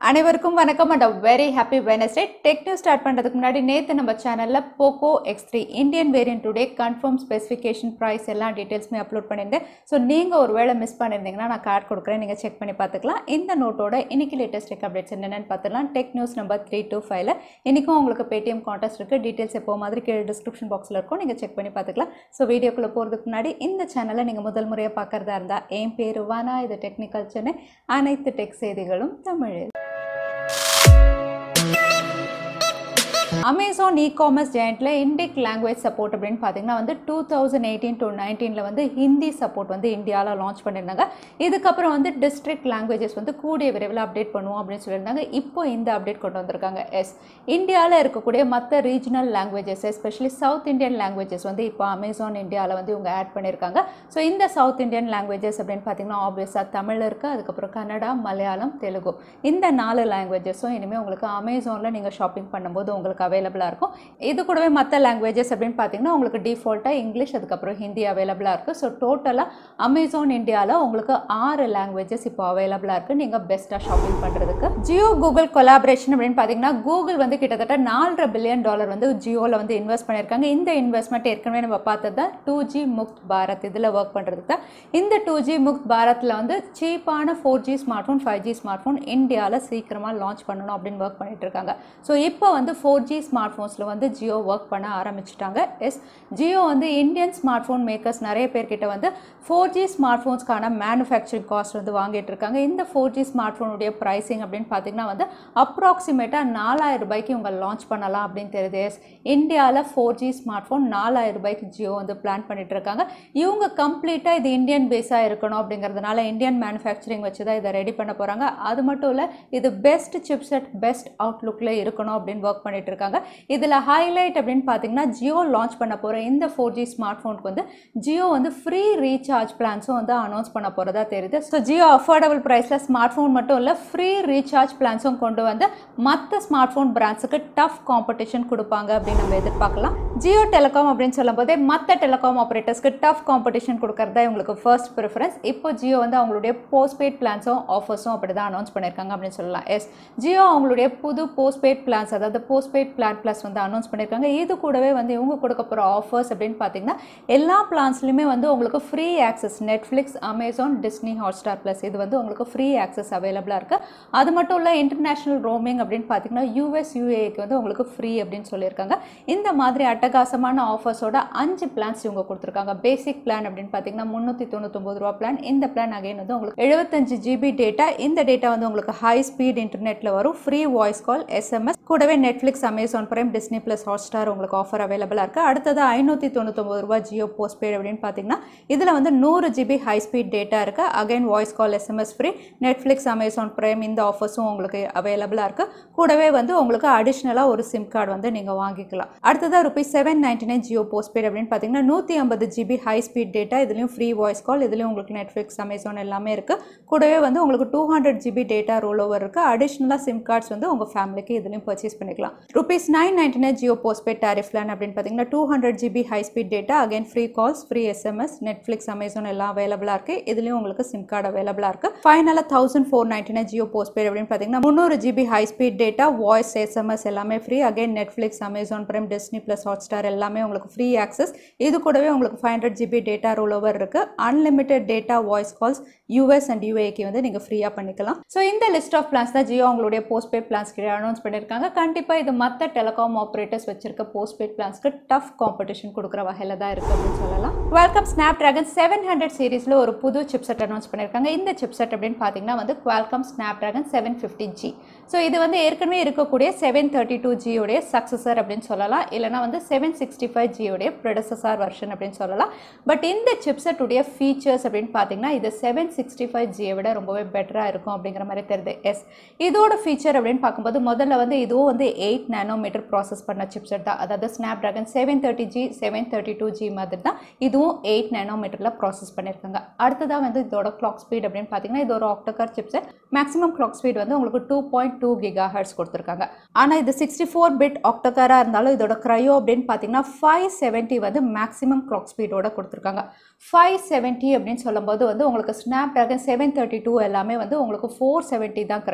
அனைவருக்கும் வணக்கம் and very happy Wednesday tech news start பண்ணுறதுக்கு முன்னாடி நேற்று நம்ம சேனலில் Poco X three Indian variant today confirm specification price எல்லா டீட்டெயில்ஸுமே அப்லோட் பண்ணியிருந்தேன் ஸோ நீங்கள் ஒரு வேளை மிஸ் பண்ணியிருந்தீங்கன்னா நான் கார்டு கொடுக்குறேன் நீங்கள் செக் பண்ணி பார்த்துக்கலாம் இந்த நோட்டோட இன்னைக்கு லேட்டஸ்ட் டெக் அப்டேட்ஸ் என்னென்னு பார்த்துக்கலாம் tech news number three two ஃபைவ்ல இன்றைக்கும் உங்களுக்கு பேடிஎம் கான்டெஸ்ட் இருக்குது டீட்டெயில்ஸ் எப்போ மாதிரி கீழே டிஸ்கிரிப்ஷன் பாக்ஸில் இருக்கும் நீங்கள் செக் பண்ணி பார்த்துக்கலாம் ஸோ வீடியோக்குள்ளே போகிறதுக்கு முன்னாடி இந்த சேனலை நீங்கள் முதல் முறையாக பார்க்குறதா இருந்தால் என் பேர் வானா இது டெக்னிக்கல் சென்னை அனைத்து டெக் செய்திகளும் தமிழில் அமேசான் இ காமர்ஸ் ஜெயண்ட்டில் இண்டிக் லாங்குவேஜ் சப்போர்ட் அப்படின்னு பார்த்தீங்கன்னா வந்து டூ தௌசண்ட் எயிட்டீன் டு நைன்டீனில் வந்து ஹிந்தி சப்போர்ட் வந்து இந்தியாவில் லான்ச் பண்ணியிருந்தாங்க இதுக்கப்புறம் வந்து டிஸ்ட்ரிக்ட் லாங்குவேஜஸ் வந்து கூடிய விரைவில் அப்டேட் பண்ணுவோம் அப்படின்னு சொல்லியிருந்தாங்க இப்போ இந்த அப்டேட் கொண்டு வந்திருக்காங்க எஸ் இந்தியாவில் இருக்கக்கூடிய மற்ற regional languages especially south Indian languages வந்து இப்போ அமேசான் இந்தியாவில் வந்து இவங்க ஆட் பண்ணியிருக்காங்க ஸோ இந்த சவுத் இந்தியன் லாங்குவேஜஸ் அப்படின்னு பார்த்தீங்கன்னா ஆப்வியஸாக தமிழ் இருக்குது அதுக்கப்புறம் கன்னடா மலையாளம் தெலுங்கு இந்த நாலு லாங்குவேஜஸும் இனிமேல் உங்களுக்கு அமேசானில் நீங்கள் ஷாப்பிங் பண்ணும்போது உங்களுக்கு அவைலபிளாக இருக்கும் இது கூடவே மற்ற லாங்குவேஜஸ் அப்படின்னு பார்த்தீங்கன்னா உங்களுக்கு டிஃபால்ட்டாக இங்கிலீஷ் அதுக்கப்புறம் ஹிந்தி அவைலபிளாக இருக்குது ஸோ டோட்டலாக அமேசான் இந்தியாவில் உங்களுக்கு ஆறு லாங்குவேஜஸ் இப்போ அவைலபிளாக இருக்குது நீங்கள் பெஸ்ட்டாக ஷாப்பிங் பண்ணுறதுக்கு ஜியோ கூகுள் கொலாபரேஷன் அப்படின்னு பார்த்தீங்கன்னா கூகுள் வந்து கிட்டத்தட்ட நாலரை பில்லியன் டாலர் வந்து ஜியோவில் வந்து இன்வெஸ்ட் பண்ணியிருக்காங்க இந்த இன்வெஸ்ட்மெண்ட் ஏற்கனவே நம்ம பார்த்தது தான் டூ ஜி முக்த் பாரத் இதில் ஒர்க் பண்ணுறதுக்கு தான் இந்த டூ ஜி முக்த் பாரத்தில் வந்து சீப்பான four G smart phone five G smart phone இந்தியாவில் சீக்கிரமாக லான்ச் பண்ணணும் அப்படின்னு ஒர்க் பண்ணிட்டு இருக்காங்க ஸோ இப்போ வந்து ஃபோர் ஜி ஸ்மார்ட் ஃபோன்ஸில் வந்து ஜியோ ஒர்க் பண்ண ஆரம்பிச்சிட்டாங்க எஸ் ஜியோ வந்து இந்தியன் ஸ்மார்ட் ஃபோன் மேக்கர்ஸ் நிறைய பேர்கிட்ட வந்து ஃபோர் ஜி ஸ்மார்ட் ஃபோன்ஸ்க்கான மேனுஃபேக்சரிங் காஸ்ட் வந்து வாங்கிட்டு இருக்காங்க இந்த ஃபோர் ஜி ஸ்மார்ட் ஃபோனுடைய ப்ரைஸிங் அப்படின்னு பார்த்தீங்கன்னா வந்து அப்ராக்சிமேட்டாக நாலாயிரம் ரூபாய்க்கு இவங்க லான்ச் பண்ணலாம் அப்படின்னு தெரியுது எஸ் இந்தியாவில் ஃபோர் ஜி ஸ்மார்ட் ஃபோன் நாலாயிரம் ரூபாய்க்கு ஜியோ வந்து பிளான் பண்ணிட்டு இருக்காங்க இவங்க கம்ப்ளீட்டாக இது இந்தியன் பேஸாக இருக்கணும் அப்படிங்கிறதுனால இந்தியன் மேனுஃபேக்சரிங் வச்சு தான் இதை ரெடி பண்ண போகிறாங்க அது மட்டும் இல்லை இது பெஸ்ட் சிப்செட் பெஸ்ட் அவுட்லுக்கில் இருக்கணும் அப்படின்னு ஒர்க் பண்ணிட்டு இருக்காங்க இதில் ஹைலைட் அப்படின்னு பார்த்தீங்கன்னா ஜியோ லான்ச் பண்ண போகிற இந்த ஃபோர் ஜி ஸ்மார்ட் ஃபோனுக்கு வந்து ஜியோ வந்து ஃப்ரீ ரீசார்ஜ் பிளான்ஸும் வந்து அனௌன்ஸ் பண்ண போகிறதா தெரியுது ஸோ ஜியோ அஃபோர்டபுள் ப்ரைஸில் ஸ்மார்ட் ஃபோன் மட்டும் இல்லை ஃப்ரீ ரீசார்ஜ் பிளான்ஸும் கொண்டு வந்து மற்ற ஸ்மார்ட் ஃபோன் பிராண்ட்ஸுக்கு டஃப் காம்படிஷன் கொடுப்பாங்க அப்படின்னு நம்ம எதிர்பார்க்கலாம் ஜியோ டெலிகாம் அப்படின்னு சொல்லும் போதே மற்ற டெலிகாம் ஆப்ரேட்டர்ஸ்க்கு டஃப் காம்படிஷன் கொடுக்கறதா இவங்களுக்கு ஃபர்ஸ்ட் ப்ரிஃபரன்ஸ் இப்போ ஜியோ வந்து அவங்களுடைய போஸ்ட்பெய்ட் பிளான்ஸும் ஆஃபர்ஸும் அப்படி தான் அனௌன்ஸ் பண்ணியிருக்காங்க அப்படின்னு சொல்லலாம் எஸ் ஜியோ அவங்களுடைய புது போஸ்ட்பெய்ட் பிளான்ஸ் அதாவது போஸ்ட்பெய்ட் பிளான் ப்ளஸ் வந்து அனௌன்ஸ் பண்ணியிருக்காங்க இது கூடவே வந்து இவங்க கொடுக்க போகிற ஆஃபர்ஸ் அப்படின்னு பார்த்தீங்கன்னா எல்லா பிளான்ஸ்லையுமே வந்து உங்களுக்கு free access Netflix Amazon Disney Hotstar plus இது வந்து உங்களுக்கு ஃப்ரீ ஆக்சஸ் அவைலபிளாக இருக்குது அது மட்டும் இல்லை இன்டர்நேஷ்னல் ரோமிங் அப்படின்னு பார்த்தீங்கன்னா யூஎஸ் யூஏக்கு வந்து உங்களுக்கு ஃப்ரீ அப்படின்னு சொல்லியிருக்காங்க இந்த மாதிரி அட்டகாசமான ஆஃபர்ஸோட அஞ்சு பிளான்ஸ் இவங்க கொடுத்துருக்காங்க பேசிக் பிளான் அப்படின்னு பார்த்தீங்கன்னா முந்நூற்றி தொண்ணூத்தொம்பது ரூபா பிளான் இந்த பிளான் அகைன் வந்து உங்களுக்கு எழுபத்தஞ்சு ஜிபி டேட்டா இந்த டேட்டா வந்து உங்களுக்கு ஹை ஸ்பீட் இன்டர்நெட்டில் வரும் ஃப்ரீ வாய்ஸ் கால் எஸ்எம்எஸ் கூடவே Netflix Amazon Prime Disney plus hot star உங்களுக்கு ஆஃபர் அவைலபிளாக இருக்குது அடுத்தது ஐநூற்றி தொண்ணூத்தொம்பது ரூபா ஜியோ போஸ்ட் பெய்ட் அப்படின்னு பார்த்தீங்கன்னா இதில் வந்து நூறு ஜிபி ஹை ஸ்பீட் டேட்டா இருக்குது again voice call SMS free Netflix Amazon Prime இந்த ஆஃபர்ஸும் உங்களுக்கு அவைலபிளாக இருக்குது கூடவே வந்து உங்களுக்கு அடிஷ்னலாக ஒரு சிம் கார்டு வந்து நீங்கள் வாங்கிக்கலாம் அடுத்ததாக rupees seven ninety nine Jio postpaid அப்படின்னு பார்த்தீங்கன்னா நூற்றி ஐம்பது ஜிபி ஹை ஸ்பீட் டேட்டா இதுலேயும் ஃப்ரீ வாய்ஸ் கால் இதுலேயும் உங்களுக்கு நெட்ஃப்ளிக்ஸ் அமேசான் எல்லாமே இருக்குது கூடவே வந்து உங்களுக்கு two hundred GB data roll over இருக்குது அடிஷ்னலாக சிம் கார்ட்ஸ் வந்து உங்கள் ஃபேமிலிக்கு இதுலேயும் பர்ச்சேஸ் பண்ணிக்கலாம் rupees nine ninety nine Jio postpaid tariff plan அப்படின்னு பார்த்தீங்கன்னா two hundred GB high speed data again free calls free SMS Netflix Amazon எல்லாம் அவைலபிளாக இருக்குது இதுலேயும் உங்களுக்கு சிம் கார்டு அவைலபிளாக இருக்குது ஃபைனலாக thousand four ninety nine Jio postpaid அப்படின்னு பார்த்தீங்கன்னா முந்நூறு GB high speed data voice SMS எல்லாமே free again Netflix Amazon Prime Disney plus hot Hotstar எல்லாமே உங்களுக்கு ஃப்ரீ ஆக்சஸ் இது கூடவே உங்களுக்கு five hundred GB data roll over இருக்குது unlimited data voice calls US and யூஏக்கு வந்து நீங்கள் ஃப்ரீயாக பண்ணிக்கலாம் ஸோ இந்த லிஸ்ட் ஆஃப் பிளான்ஸ் தான் ஜியோ அவங்களுடைய போஸ்ட் பெய்ட் பிளான்ஸ் கிட்ட அனௌன்ஸ் பண்ணியிருக்காங்க கண்டிப்பாக இது மற்ற டெலிகாம் ஆப்ரேட்டர்ஸ் வச்சிருக்க போஸ்ட் பெய்ட் பிளான்ஸ்க்கு டஃப் காம்படிஷன் கொடுக்குற வகையில் தான் இருக்குது அப்படின்னு சொல்லலாம் Qualcomm Snapdragon seven hundred சீரிஸில் ஒரு புது சிப்செட் அனௌன்ஸ் பண்ணியிருக்காங்க இந்த சிப்செட் அப்படின்னு பார்த்தீங்கன்னா வந்து Qualcomm Snapdragon seven fifty G so இது வந்து ஏற்கனவே இருக்கக்கூடிய செவன் தேர்ட்டி டூ ஜியோடைய சக்ஸஸர் அப்படின்னு சொல்லலாம் இல்லைனா வந்து செவன் சிக்ஸ்டி ஃபைவ் ஜியோடைய ப்ரெடசஸார் வெர்ஷன் அப்படின்னு சொல்லலாம் பட் இந்த சிப்செட்டுடைய ஃபீச்சர்ஸ் அப்படின்னு பார்த்தீங்கன்னா இது செவன் சிக்ஸ்டி ஃபைவ் ஜியை விட ரொம்பவே பெட்டராக இருக்கும் அப்படிங்கிற மாதிரி தெரியுது எஸ் இதோட ஃபீச்சர் அப்படின்னு பார்க்கும்போது முதல்ல வந்து இதுவும் வந்து எயிட் நேனோமீட்டர் ப்ராசஸ் பண்ண சிப்செட் தான் அதாவது Snapdragon seven thirty G seven thirty two G மாதிரி தான் இதுவும் எயிட் நேனோமீட்டரில் ப்ராசஸ் பண்ணியிருக்காங்க அடுத்ததாக வந்து இதோட கிளாக் ஸ்பீட் அப்படின்னு பார்த்தீங்கன்னா இது ஒரு octacore chipset maximum clock speed வந்து உங்களுக்கு two point two gigahertz கொடுத்துருக்காங்க ஆனால் இது சிக்ஸ்டி ஃபோர் பிட் ஆக்டோகாராக இருந்தாலும் இதோட க்ரையோ அப்படின்னு பார்த்தீங்கன்னா ஃபைவ் செவன்ட்டி வந்து மேக்ஸிமம் கிளாக் ஸ்பீடோட கொடுத்துருக்காங்க ஃபைவ் செவன்ட்டி அப்படின்னு சொல்லும்போது வந்து உங்களுக்கு Snapdragon seven thirty two எல்லாமே வந்து உங்களுக்கு ஃபோர் செவன்ட்டி தான் க்ரையோ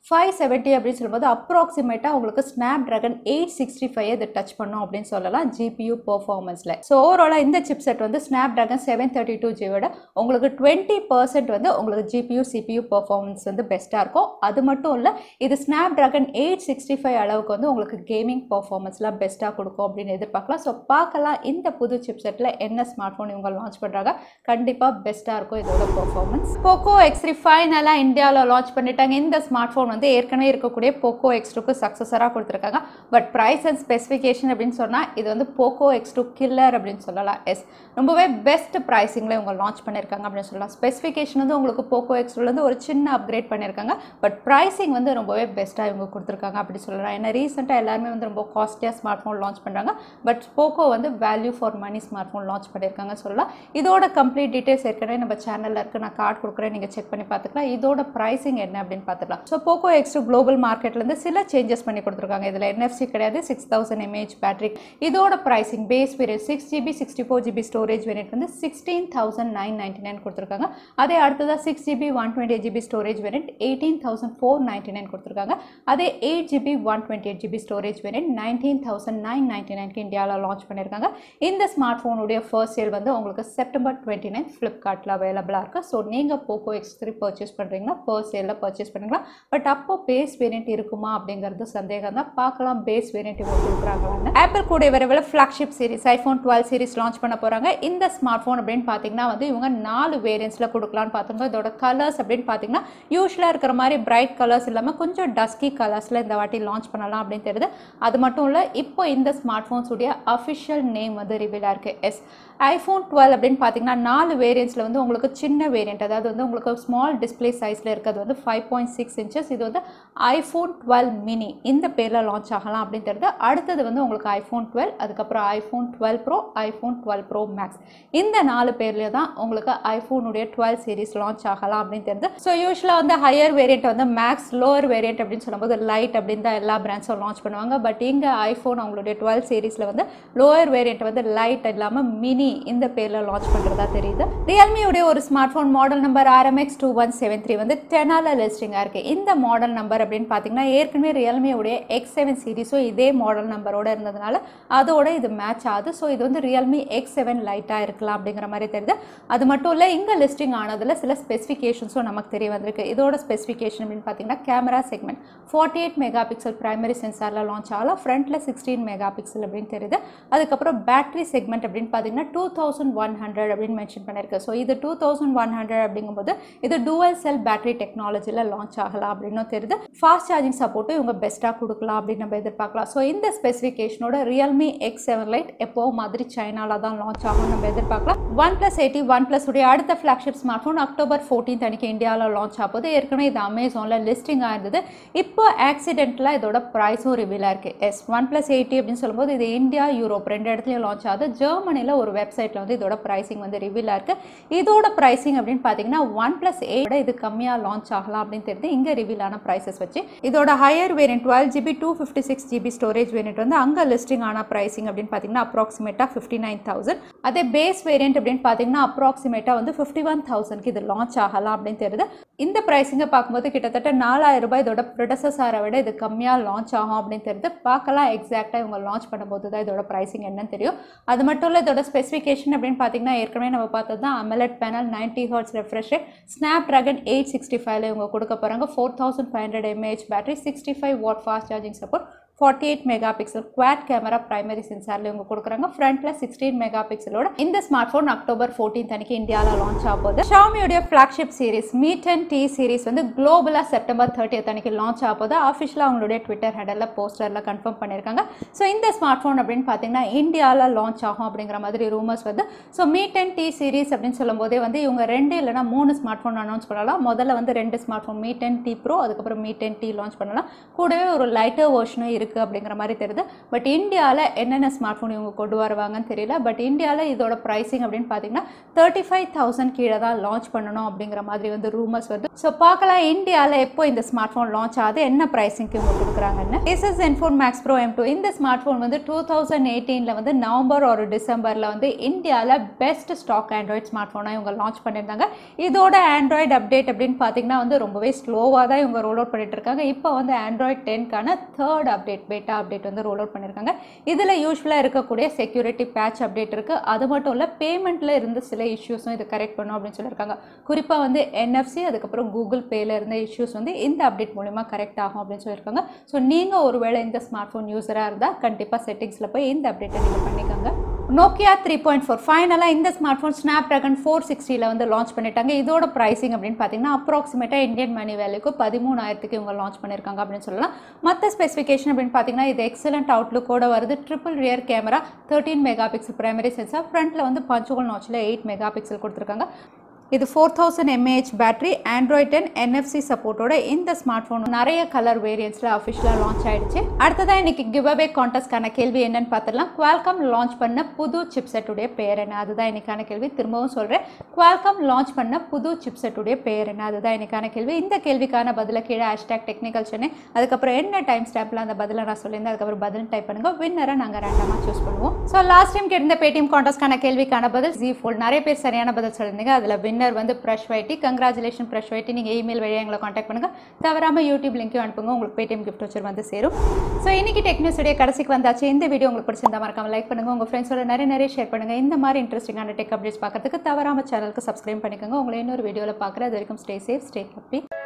ஃபைவ் செவன்ட்டி அப்படின்னு சொல்லும்போது அப்ராக்சிமேட்டாக உங்களுக்கு Snapdragon eight sixty five இது டச் பண்ணும் அப்படின்னு சொல்லலாம் ஜிபியூ பர்ஃபார்மன்ஸில் ஸோ ஓவராலாக இந்த சிப் செட் வந்து Snapdragon seven thirty two ஜியோட உங்களுக்கு டுவெண்ட்டி பர்சன்ட் வந்து உங்களுக்கு ஜிபியூ சிபியூ பர்ஃபார்மன்ஸ் வந்து பெஸ்ட்டாக இருக்கும் அது மட்டும் இல்லை இது Snapdragon eight sixty five அளவுக்கு வந்து உங்களுக்கு கேமிங் பர்ஃபார்மன்ஸ்லாம் பெஸ்ட்டாக கொடுக்கும் அப்படின்னு எதிர்பார்க்கலாம் ஸோ பார்க்கலாம் இந்த புது சிப் செட்டில் என்ன ஸ்மார்ட் ஃபோன் இவங்க லான்ச் பண்ணுறாங்க கண்டிப்பாக பெஸ்ட்டாக இருக்கும் இதோட பர்ஃபார்மன்ஸ் போக்கோ எக்ஸ் த்ரீ ஃபைனலாக இந்தியாவில் லான்ச் பண்ணிட்டாங்க இந்த ஸ்மார்ட் ஃபோன் வந்து ஏற்கனவே இருக்கக்கூடிய போக்கோ எக்ஸ் டூக்கு சக்ஸஸராக கொடுத்துருக்காங்க பட் ப்ரைஸ் அண்ட் ஸ்பெசிஃபிகேஷன் அப்படின்னு சொன்னால் இது வந்து போக்கோ எக்ஸ் டூ கில்லர் அப்படின்னு சொல்லலாம் எஸ் ரொம்பவே பெஸ்ட் ப்ரைஸிங்கில் இவங்க லான்ச் பண்ணியிருக்காங்க அப்படின்னு சொல்லலாம் ஸ்பெசிஃபிகேஷன் வந்து உங்களுக்கு போக்கோ எக்ஸ் டூலேருந்து ஒரு சின்ன அப்கிரேட் பண்ணியிருக்காங்க பட் ப்ரைஸிங் வந்து ரொம்பவே பெஸ்ட்டாக இவங்க கொடுத்துருக்காங்க அப்படி சொல்லலாம் ஏன்னா ரீசெண்டாக எல்லாருமே வந்து ரொம்ப காஸ்ட்லியாக ஸ்மார்ட் ஃபோன் லான்ச் பண்ணுறாங்க பட் போக்கோ வந்து value for money smartphone launch பண்ணியிருக்காங்க சொல்லலாம் இதோட கம்ப்ளீட் டீட்டெயில்ஸ் ஏற்கனவே நம்ம சேனலில் இருக்குது நான் கார்டு கொடுக்குறேன் நீங்கள் செக் பண்ணி பார்த்துக்கலாம் இதோட ப்ரைஸிங் என்ன அப்படின்னு பார்த்துக்கலாம் so Poco X two global மார்க்கெட்லேருந்து சில சேஞ்சஸ் பண்ணி கொடுத்துருக்காங்க இதில் என்எஃப்சி கிடையாது சிக்ஸ் தௌசண்ட் எம்ஏஹெச் பேட்டரி இதோட pricing base variant six GB sixty four GB storage variant வந்து sixteen thousand nine ninety nine கொடுத்துருக்காங்க அதே அடுத்ததாக six GB one twenty eight GB storage variant eighteen thousand four ninety nine கொடுத்துருக்காங்க அதே eight GB one twenty eight GB storage variant nineteen thousand nine ninety நைன்க்கு இந்தியாவில் launch பண்ணியிருக்காங்க இந்த smart ஃபோனுடைய first sale வந்து உங்களுக்கு செப்டம்பர் டுவெண்ட்டி நைன் ஃப்ளிப்கார்ட்டில் அவைலபிளாக இருக்குது ஸோ நீங்கள் போக்கோ எக்ஸ் த்ரீ பர்ச்சேஸ் பண்ணுறீங்கன்னா ஃபர்ஸ்ட் சேலில் பர்ச்சேஸ் பண்ணுறீங்களா பட் அப்போ பேஸ் வேரியன்ட் இருக்குமா அப்படிங்கிறது சந்தேகம் தான் பார்க்கலாம் பேஸ் வேரியன்ட் இவங்க கொடுக்குறாங்களான்னு ஆப்பிள் கூட விரைவில் flagship series iPhone twelve series launch பண்ண போகிறாங்க இந்த ஸ்மார்ட் ஃபோன் அப்படின்னு பார்த்தீங்கன்னா வந்து இவங்க நாலு வேரியன்ஸில் கொடுக்கலான்னு பார்த்தோங்க இதோட கலர்ஸ் அப்படின்னு பார்த்தீங்கன்னா யூஸ்வலாக இருக்கிற மாதிரி பிரைட் கலர்ஸ் இல்லாமல் கொஞ்சம் டஸ்கி கலர்ஸில் இந்த வாட்டி லான்ச் பண்ணலாம் அப்படின்னு தெரியுது அது மட்டும் இல்லை இப்போ இந்த ஸ்மார்ட் ஃபோன்ஸுடைய அஃபிஷியல் நேம் வந்து ரிவீலாக இருக்குது எஸ் ஐஃபோன் டுவெல் அப்படின்னு பார்த்தீங்கன்னா நாலு வேரியன்ஸில் வந்து உங்களுக்கு சின்ன வேரியன்ட் அதாவது வந்து உங்களுக்கு ஸ்மால் டிஸ்பிளே சைஸில் இருக்கிறது வந்து ஃபைவ் பாயிண்ட் சிக்ஸ் இன்ச்சஸ் இது வந்து ஐஃபோன் டுவெல் மினி இந்த பேரில் லான்ச் ஆகலாம் அப்படின்னு தெரியுது அடுத்தது வந்து உங்களுக்கு ஐஃபோன் டுவெல் அதுக்கப்புறம் iPhone twelve pro iPhone twelve pro max இந்த நாலு பேர்லேயே தான் உங்களுக்கு ஐஃபோனுடைய டுவெல் சீரிஸ் லான்ச் ஆகலாம் அப்படின்னு தெரியுது ஸோ யூஸ்வலாக வந்து ஹையர் வேரியண்ட் வந்து மேக்ஸ் லோவர் வேரியண்ட் அப்படின்னு சொல்லும்போது லைட் அப்படின்னு தான் எல்லா பிராண்ட்ஸும் லான்ச் பண்ணுவாங்க பட் இங்கே ஐஃபோன் அவங்களுடைய டுவெல் சீரிஸில் வந்து லோவர் வேரியண்ட் வந்து லைட் இல்லாமல் மினி இந்த பேரில் லான்ச் பண்ணுறதா தெரியுது ரியல்மியுடைய ஒரு smartphone model number RMX two one seven three வந்து டெனால லிஸ்டிங்காக இருக்குது இந்த மாடல் நம்பர் அப்படின்னு பார்த்தீங்கன்னா ஏற்கனவே ரியல்மியுடைய எக்ஸ் செவன் சீரிஸும் இதே மாடல் நம்பரோட இருந்ததுனால அதோட இது மேட்ச் ஆகுது ஸோ இது வந்து ரியல்மி எக்ஸ் செவன் லைட்டாக இருக்கலாம் அப்படிங்கிற மாதிரி தெரியுது அது மட்டும் இல்லை இங்கே லிஸ்டிங் ஆனதில் சில ஸ்பெசிஃபிகேஷன்ஸும் நமக்கு தெரிய வந்திருக்கு இதோட ஸ்பெசிஃபிகேஷன் அப்படின்னு பார்த்தீங்கன்னா camera segment forty eight megapixel primary சென்சாரில் லான்ச் ஆகலாம் ஃப்ரண்ட்டில் சிக்ஸ்டீன் மெகா பிக்சல் அப்படின்னு தெரியுது அதுக்கப்புறம் பேட்டரி செக்மெண்ட் அப்படின்னு பார்த்தீங்கன்னா டூ தௌசண்ட் ஒன் ஹண்ட்ரட் அப்படின்னு மென்ஷன் பண்ணியிருக்கு ஸோ இது டூ தௌசண்ட் ஒன் ஹண்ட்ரட் அப்படிங்கும்போது இது டூவல் செல் பேட்டரி டெக்னாலஜியில் லான்ச் ஆகலாம் அப்படின்னும் தெரியுது ஃபாஸ்ட் சார்ஜிங் சப்போர்ட்டும் இவங்க பெஸ்ட்டாக கொடுக்கலாம் அப்படின்னு நம்ம எதிர்பார்க்கலாம் ஸோ இந்த ஸ்பெசிஃபிகேஷனோட ரியல்மி எக்ஸ் செவன் லைட் எப்போ மாதிரி சைனாவில் தான் லான்ச் ஆகும் நம்ம எதிர்பார்க்கலாம் OnePlus eight T OnePlus உடைய அடுத்த flagship smartphone October fourteen அன்னைக்கு இந்தியாவில் லான்ச் ஆகுது ஏற்கனவே இது அமேசானில் லிஸ்டிங் ஆயிருந்தது இப்போ ஆக்சிடென்ட்டில் இதோட ப்ரைஸும் ரிவீலாக இருக்குது எஸ் ஒன் ப்ளஸ் எயிட்டி அப்படின்னு சொல்லும்போது இது இந்தியா யூரோப் ரெண்டு இடத்துலையும் லான்ச் ஆகுது ஜெர்மனியில் ஒரு வெப்சைட்டில் வந்து இதோட ப்ரைஸிங் வந்து ரிவீலாக இருக்குது இதோட ப்ரைஸிங் அப்படின்னு பார்த்தீங்கன்னா ஒன் ப்ளஸ் எயிட் இது கம்மியாக லான்ச் ஆகலாம் அப்படின்னு தெரியுது இங்கே ரிவீலான ப்ரைஸஸ் வச்சு இதோட higher variant twelve GB two fifty six GB storage variant வந்து அங்கே லிஸ்டிங் ஆன ப்ரைஸிங் அப்படின்னு பார்த்தீங்கன்னா அப்ராக்சிமேட்டாக ஃபிஃப்டி நைன் தௌசண்ட் அதே பேஸ் வேரியன்ட் அப்படின்னு பார்த்தீங்கன்னா அப்ராக்சிமேட்டாக வந்து ஃபிஃப்டி ஒன் தௌசண்ட்க்கு இது லான்ச் ஆகலாம் அப்படின்னு தெரியுது இந்த ப்ரைஸிங்கை பார்க்கும்போது கிட்டத்தட்ட நாலாயிரம் ரூபாய் இதோட ப்ரொடசஸாரை விட இது கம்மியாக லான்ச் ஆகும் அப்படின்னு தெரியுது பார்க்கலாம் எக்ஸாக்டாக இவங்க லான்ச் பண்ணும்போது தான் இதோட ப்ரைஸிங் என்னன்னு தெரியும் அது மட்டும் இல்லை இதோட ஸ்பெசிஃபிகேஷன் அப்படின்னு பார்த்தீங்கன்னா ஏற்கனவே நம்ம பார்த்தது தான் AMOLED panel ninety hertz refresh Snapdragon eight sixty ஃபைவ்ல இவங்க கொடுக்க போகிறாங்க four thousand five hundred mAh battery sixty five watt fast charging support forty eight megapixel quad camera primary சென்சாரில் இவங்க கொடுக்குறாங்க ஃப்ரண்ட்டில் சிக்ஸ்டீன் மெகா பிக்சலோட இந்த ஸ்மார்ட் ஃபோன் அக்டோபர் ஃபோர்டீன் அன்னைக்கு இந்தியாவில் லான்ச் ஆக போகுது ஷாமியோடைய ஃப்ளாக்ஷிப் சீரிஸ் மீட் அண்ட் டி சீரிஸ் வந்து குளோபலாக செப்டம்பர் தேர்ட்டியத் அன்னைக்கு லான்ச் ஆக போகுது ஆஃபிஷியலாக அவங்களுடைய ட்விட்டர் ஹெடரில் போஸ்டரில் கன்ஃபார்ம் பண்ணியிருக்காங்க ஸோ இந்த ஸ்மார்ட் ஃபோன் அப்படின்னு பார்த்தீங்கன்னா இந்தியாவில் லான்ச் ஆகும் அப்படிங்கிற மாதிரி ரூமர்ஸ் வந்து ஸோ மீட் அண்ட் டி சீரிஸ் அப்படின்னு சொல்லும்போதே வந்து இவங்க ரெண்டு இல்லைனா மூணு ஸ்மார்ட் ஃபோன் அனௌன்ஸ் பண்ணலாம் முதல்ல வந்து ரெண்டு ஸ்மார்ட் ஃபோன் மீட் அண்ட் டி ப்ரோ அதுக்கப்புறம் மீட் அண்ட் டி லான்ச் பண்ணலாம் கூடவே ஒரு லைட்டர் வெர்ஷனும் இருக்குது இருக்குது அப்படிங்கிற மாதிரி தெரியுது பட் இந்தியாவில் என்னென்ன ஸ்மார்ட் ஃபோன் இவங்க கொண்டு வருவாங்கன்னு தெரியல பட் இந்தியாவில் இதோட ப்ரைஸிங் அப்படின்னு பார்த்தீங்கன்னா தேர்ட்டி ஃபைவ் தௌசண்ட் கீழே தான் லான்ச் பண்ணணும் அப்படிங்கிற மாதிரி வந்து ரூமர்ஸ் வருது ஸோ பார்க்கலாம் இந்தியாவில் எப்போ இந்த ஸ்மார்ட் ஃபோன் லான்ச் ஆகுது என்ன ப்ரைஸிங்க்கு இவங்க கொடுக்குறாங்கன்னு Asus Zenfone max pro M two இந்த ஸ்மார்ட் ஃபோன் வந்து டூ தௌசண்ட் எயிட்டீனில் வந்து நவம்பர் ஒரு டிசம்பரில் வந்து இந்தியாவில் பெஸ்ட் ஸ்டாக் ஆண்ட்ராய்ட் ஸ்மார்ட் ஃபோனாக இவங்க லான்ச் பண்ணியிருந்தாங்க இதோட ஆண்ட்ராய்டு அப்டேட் அப்படின்னு பார்த்தீங்கன்னா வந்து ரொம்பவே ஸ்லோவாக தான் இவங்க ரோல் அவுட் பண்ணிட்டு இருக்காங்க இப்போ வந்து ஆண்ட்ராய்ட் டென்க்கான தேர்ட் அப்டேட் பேட்டா அப்டேட் வந்து ரோல் அவுட் பண்ணியிருக்காங்க இதில் யூஸ்வலாக இருக்கக்கூடிய செக்யூரிட்டி பேட்ச் அப்டேட் இருக்குது அது மட்டும் இல்லை பேமெண்ட்டில் இருந்த சில இஷ்யூஸும் இது கரெக்ட் பண்ணும் அப்படின்னு சொல்லியிருக்காங்க குறிப்பாக வந்து என்எஃப்சி அதுக்கப்புறம் கூகுள் பேல இருந்த இஷ்யூஸ் வந்து இந்த அப்டேட் மூலிமா கரெக்ட் ஆகும் அப்படின்னு சொல்லியிருக்காங்க ஸோ நீங்கள் ஒருவேளை இந்த ஸ்மார்ட் ஃபோன் யூஸராக இருந்தால் கண்டிப்பாக செட்டிங்ஸில் போய் இந்த அப்டேட்டை நீங்கள் பண்ணிக்கோங்க நோக்கியா த்ரீ பாயிண்ட் ஃபோர் ஃபைனலாக இந்த smartphone Snapdragon four சிக்ஸ்டியில் வந்து லான்ச் பண்ணிட்டாங்க இதோட ப்ரைஸிங் அப்படின்னு பார்த்தீங்கன்னா அப்ராக்சிமேட்டாக இந்தியன் மணி வேல்யூக்கு பதிமூணாயிரத்துக்கு இவங்க லான்ச் பண்ணியிருக்காங்க அப்படின்னு சொல்லலாம் மற்ற ஸ்பெசிஃபிகேஷன் அப்படின்னு பார்த்தீங்கன்னா இது எக்ஸலண்ட் அவுட்லுக்கோட வருது triple rear camera thirteen megapixel primary sensor ஃப்ரண்ட்டில் வந்து பஞ்சுகல் நாச்சில் எயிட் மெகா பிக்சல் கொடுத்துருக்காங்க இது four thousand mAh battery Android ten NFC சப்போர்ட்டோட இந்த ஸ்மார்ட் ஃபோன் நிறைய கலர் வேரியன்ஸில் அஃபிஷியலாக லான்ச் ஆயிடுச்சு அடுத்ததான் இன்னைக்கு கிவ் அவே கான்டெஸ்ட்கான கேள்வி என்னன்னு பார்த்துடலாம் குவால்காம் லான்ச் பண்ண புது சிப்செட்டுடைய பேர் என்ன அதுதான் இன்னைக்கான கேள்வி திரும்பவும் சொல்கிறேன் குவால்காம் லான்ச் பண்ண புது சிப்செட்டுடைய பேர் என்ன அதுதான் இன்னைக்கான கேள்வி இந்த கேள்விக்கான பதிலை கீழே ஹேஷ்டாக் டெக்னிக்கல் சென்னை அதுக்கப்புறம் என்ன டைம் ஸ்டாம்பில் அந்த பதிலை நான் சொல்லியிருந்தேன் அதுக்கப்புறம் பதில் டைப் பண்ணுங்க வின்னரை நாங்கள் ரேண்டமாக சூஸ் பண்ணுவோம் ஸோ லாஸ்ட் டைம் கேட்டிருந்த பேடிஎம் கான்டெஸ்ட்கான கேள்விக்கான பதில் ஜி ஃபோல் நிறைய பேர் சரியான பதில் சொல்லியிருந்தீங்க அதில் வின்னர் வந்து ப்ரஷ் வைட்டி கங்க்ராச்சுலேஷன் ப்ரஷ் வைட்டி நீங்கள் இமெயில் வழியாக எங்களை காண்டாக்ட் பண்ணுங்கள் தவறாமல் யூடியூப் லிங்க்கையும் அனுப்புங்க உங்களுக்கு பேடிஎம் கிஃப்ட் வச்சு வந்து சேரும் ஸோ இன்னைக்கு டெக்னிக்ஸுடைய கடைசிக்கு வந்தாச்சு இந்த வீடியோ உங்களுக்கு பிடிச்சிருந்தா மறக்காம லைக் பண்ணுங்கள் உங்கள் ஃப்ரெண்ட்ஸோட நிறைய நிறைய ஷேர் பண்ணுங்கள் இந்த மாதிரி இன்ட்ரெஸ்டிங்கான டெக் அப்டேட்ஸ் பார்க்கறதுக்கு தவறாமல் சேனலுக்கு சப்ஸ்கிரைப் பண்ணிக்கோங்க உங்களை இன்னொரு வீடியோவில் பார்க்குற அது வரைக்கும் ஸ்டே சேஃப் ஸ்டே ஹாப்பி